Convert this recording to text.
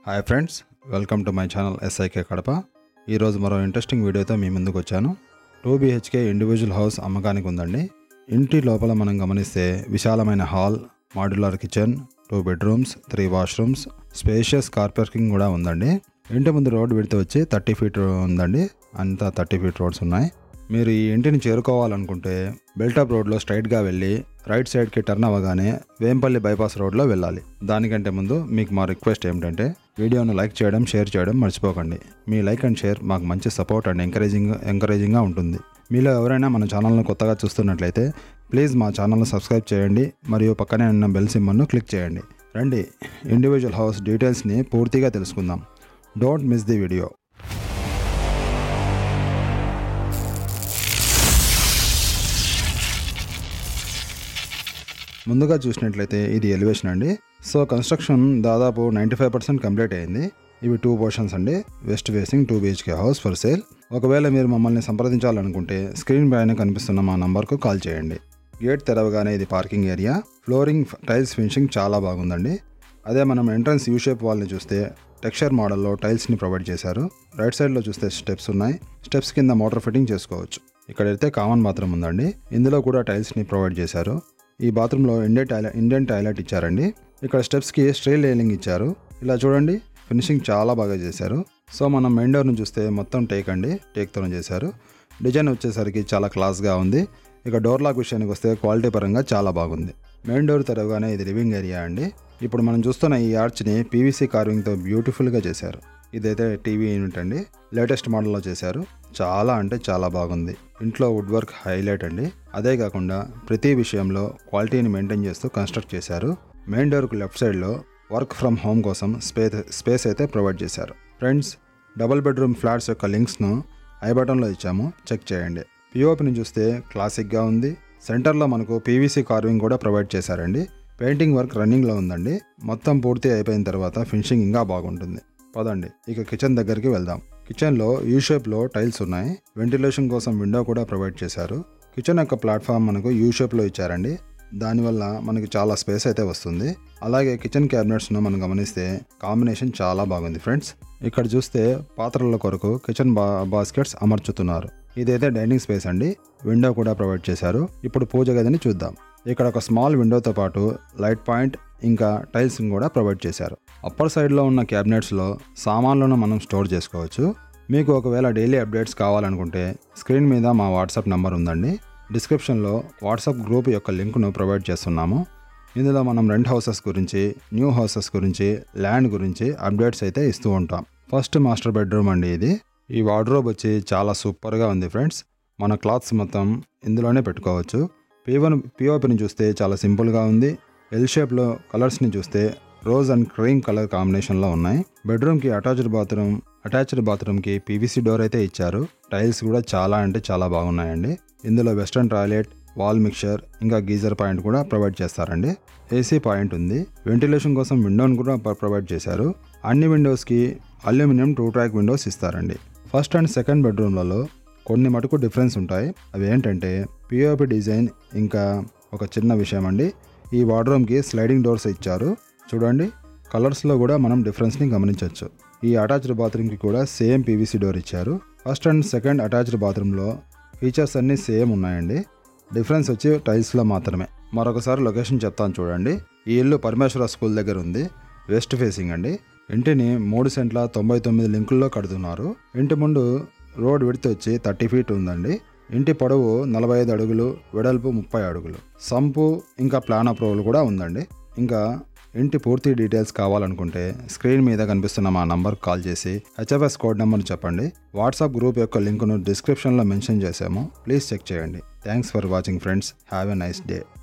hi friends welcome to my channel SIK Kadapa ఈరోజు మరో interesting వీడియోతో మీ ముందుకు వచ్చాను టూ బీహెచ్కే ఇండివిజువల్ హౌస్ అమ్మకానికి ఉందండి ఇంటి లోపల మనం గమనిస్తే విశాలమైన hall modular kitchen two bedrooms three washrooms spacious car parking కూడా ఉందండి ఇంటి ముందు రోడ్ విడత వచ్చి థర్టీ ఫీట్ ఉందండి అంతా థర్టీ ఫీట్ రోడ్స్ ఉన్నాయి మీరు ఈ ఇంటిని చేరుకోవాలనుకుంటే బెల్టాప్ రోడ్లో స్ట్రైట్గా వెళ్ళి రైట్ సైడ్కి టర్న్ అవ్వగానే వేంపల్లి బైపాస్ రోడ్లో వెళ్ళాలి దానికంటే ముందు మీకు మా రిక్వెస్ట్ ఏమిటంటే వీడియోను లైక్ చేయడం షేర్ చేయడం మర్చిపోకండి మీ లైక్ అండ్ షేర్ మాకు మంచి సపోర్ట్ అండ్ ఎంకరేజింగ్ ఎంకరేజింగ్గా ఉంటుంది మీలో ఎవరైనా మన ఛానల్ను కొత్తగా చూస్తున్నట్లయితే ప్లీజ్ మా ఛానల్ను సబ్స్క్రైబ్ చేయండి మరియు పక్కనే ఉన్న బెల్ సింబల్ను క్లిక్ చేయండి రండి ఇండివిజువల్ హౌస్ డీటెయిల్స్ని పూర్తిగా తెలుసుకుందాం డోంట్ మిస్ ది వీడియో ముందుగా చూసినట్లయితే ఇది ఎలివేషన్ అండి సో కన్స్ట్రక్షన్ దాదాపు నైంటీ ఫైవ్ పర్సెంట్ కంప్లీట్ అయింది ఇవి టూ పోర్షన్స్ అండి west facing two BHK house for sale ఒకవేళ మీరు మమ్మల్ని సంప్రదించాలనుకుంటే స్క్రీన్ పైన కనిపిస్తున్న మా నంబర్కు కాల్ చేయండి గేట్ తెరవగానే ఇది parking area flooring tiles finishing చాలా బాగుందండి అదే మనం ఎంట్రన్స్ యూ షేప్ వాల్ని చూస్తే టెక్స్చర్ మోడల్లో టైల్స్ని ప్రొవైడ్ చేశారు రైట్ సైడ్లో చూస్తే స్టెప్స్ ఉన్నాయి స్టెప్స్ కింద మోటార్ ఫిట్టింగ్ చేసుకోవచ్చు ఇక్కడైతే కామన్ బాత్రూమ్ ఉందండి ఇందులో కూడా టైల్స్ని ప్రొవైడ్ చేశారు ఈ బాత్రూంలో ఇండియన్ టాయిలెట్ ఇండియన్ టాయిలెట్ ఇచ్చారండి ఇక్కడ స్టెప్స్కి స్ట్రైల్ రైలింగ్ ఇచ్చారు ఇలా చూడండి ఫినిషింగ్ చాలా బాగా చేశారు సో మనం మెయిన్ డోర్ను చూస్తే మొత్తం టేక్ అండి టేక్తోనే చేశారు డిజైన్ వచ్చేసరికి చాలా క్లాస్గా ఉంది ఇక డోర్ లాక్ విషయానికి వస్తే క్వాలిటీ పరంగా చాలా బాగుంది మెయిన్ డోర్ తెరవగానే ఇది లివింగ్ ఏరియా అండి ఇప్పుడు మనం చూస్తున్న ఈ ఆర్చ్ని పీవీసీ కార్వింగ్తో బ్యూటిఫుల్గా చేశారు ఇదైతే టీవీ యూనిట్ అండి లేటెస్ట్ మోడల్లో చేశారు చాలా అంటే చాలా బాగుంది ఇంట్లో వుడ్ వర్క్ హైలైట్ అండి అదే కాకుండా ప్రతి విషయంలో క్వాలిటీని మెయింటైన్ చేస్తూ కన్స్ట్రక్ట్ చేశారు మెయిన్ డోర్కు లెఫ్ట్ సైడ్లో వర్క్ ఫ్రమ్ హోమ్ కోసం స్పేస్ స్పేస్ అయితే ప్రొవైడ్ చేశారు ఫ్రెండ్స్ డబుల్ బెడ్రూమ్ ఫ్లాట్స్ యొక్క లింక్స్ను ఐ బటన్లో ఇచ్చాము చెక్ చేయండి పిఓపిని చూస్తే క్లాసిక్గా ఉంది సెంటర్లో మనకు పీవీసీ కార్వింగ్ కూడా ప్రొవైడ్ చేశారండి పెయింటింగ్ వర్క్ రన్నింగ్లో ఉందండి మొత్తం పూర్తి అయిపోయిన తర్వాత ఫినిషింగ్ ఇంకా బాగుంటుంది పదండి ఇక కిచెన్ దగ్గరికి వెళ్దాం కిచెన్లో యూ షేప్లో టైల్స్ ఉన్నాయి వెంటిలేషన్ కోసం విండో కూడా ప్రొవైడ్ చేశారు కిచెన్ యొక్క ప్లాట్ఫామ్ మనకు యూ షేప్లో ఇచ్చారండి దానివల్ల మనకి చాలా స్పేస్ అయితే వస్తుంది అలాగే కిచెన్ క్యాబినెట్స్ను మనం గమనిస్తే కాంబినేషన్ చాలా బాగుంది ఫ్రెండ్స్ ఇక్కడ చూస్తే పాత్రల కొరకు కిచెన్ బా బాస్కెట్స్ అమర్చుతున్నారు ఇదైతే డైనింగ్ స్పేస్ అండి విండో కూడా ప్రొవైడ్ చేశారు ఇప్పుడు పూజ గదిని చూద్దాం ఇక్కడ ఒక స్మాల్ విండోతో పాటు లైట్ పాయింట్ ఇంకా టైల్స్ కూడా ప్రొవైడ్ చేశారు అప్పర్ సైడ్లో ఉన్న క్యాబినెట్స్లో సామాన్లను మనం స్టోర్ చేసుకోవచ్చు మీకు ఒకవేళ డైలీ అప్డేట్స్ కావాలనుకుంటే స్క్రీన్ మీద మా వాట్సాప్ నంబర్ ఉందండి డిస్క్రిప్షన్లో వాట్సాప్ గ్రూప్ యొక్క లింక్ను ప్రొవైడ్ చేస్తున్నాము ఇందులో మనం రెంట్ హౌసెస్ గురించి న్యూ హౌసెస్ గురించి ల్యాండ్ గురించి అప్డేట్స్ అయితే ఇస్తూ ఉంటాం ఫస్ట్ మాస్టర్ బెడ్రూమ్ అండి ఇది ఈ వార్డ్రోబ్ వచ్చి చాలా సూపర్గా ఉంది ఫ్రెండ్స్ మన క్లాత్స్ మొత్తం ఇందులోనే పెట్టుకోవచ్చు పీవన్ పిఓపిని చూస్తే చాలా సింపుల్గా ఉంది ఎల్ షేప్లో కలర్స్ని చూస్తే రోజ్ అండ్ క్రీమ్ కలర్ కాంబినేషన్లో ఉన్నాయి బెడ్రూమ్కి అటాచ్డ్ బాత్రూమ్ అటాచ్డ్ బాత్రూమ్కి పీవీసీ డోర్ అయితే ఇచ్చారు టైల్స్ కూడా చాలా అంటే చాలా బాగున్నాయండి ఇందులో వెస్ట్రన్ టాయిలెట్ వాల్ మిక్చర్ ఇంకా గీజర్ పాయింట్ కూడా ప్రొవైడ్ చేస్తారండి ఏసీ పాయింట్ ఉంది వెంటిలేషన్ కోసం విండోని కూడా ప్ర- ప్రొవైడ్ చేశారు అన్ని విండోస్కి అల్యూమినియం టూ ట్రాక్ విండోస్ ఇస్తారండి ఫస్ట్ అండ్ సెకండ్ బెడ్రూమ్లలో కొన్ని మటుకు డిఫరెన్స్ ఉంటాయి అవి ఏంటంటే పిఓపి డిజైన్ ఇంకా ఒక చిన్న విషయం అండి ఈ వార్డ్రూమ్కి స్లైడింగ్ డోర్స్ ఇచ్చారు చూడండి కలర్స్లో కూడా మనం డిఫరెన్స్ని గమనించవచ్చు ఈ అటాచ్డ్ బాత్రూమ్కి కూడా సేమ్ పీవీసీ డోర్ ఇచ్చారు ఫస్ట్ అండ్ సెకండ్ అటాచ్డ్ బాత్రూంలో ఫీచర్స్ అన్నీ సేమ్ ఉన్నాయండి డిఫరెన్స్ వచ్చి టైల్స్లో మాత్రమే మరొకసారి లొకేషన్ చెప్తాను చూడండి ఈ ఇల్లు పరమేశ్వర స్కూల్ దగ్గర ఉంది వెస్ట్ ఫేసింగ్ అండి ఇంటిని మూడు సెంట్ల తొంభై తొమ్మిది లింకుల్లో కడుతున్నారు ఇంటి ముందు రోడ్ విడత వచ్చి థర్టీ ఫీట్ ఉందండి ఇంటి పొడవు నలభై ఐదు అడుగులు వెడల్పు ముప్పై అడుగులు సంపు ఇంకా ప్లాన్ అప్రూవల్ కూడా ఉందండి ఇంకా ఇంటి పూర్తి డీటెయిల్స్ కావాలనుకుంటే స్క్రీన్ మీద కనిపిస్తున్న మా నంబర్ కాల్ చేసి హెచ్ఎఫ్ఎస్ కోడ్ నెంబర్ని చెప్పండి వాట్సాప్ గ్రూప్ యొక్క లింకును డిస్క్రిప్షన్లో మెన్షన్ చేసాము ప్లీజ్ చెక్ చేయండి thanks for watching friends have a nice day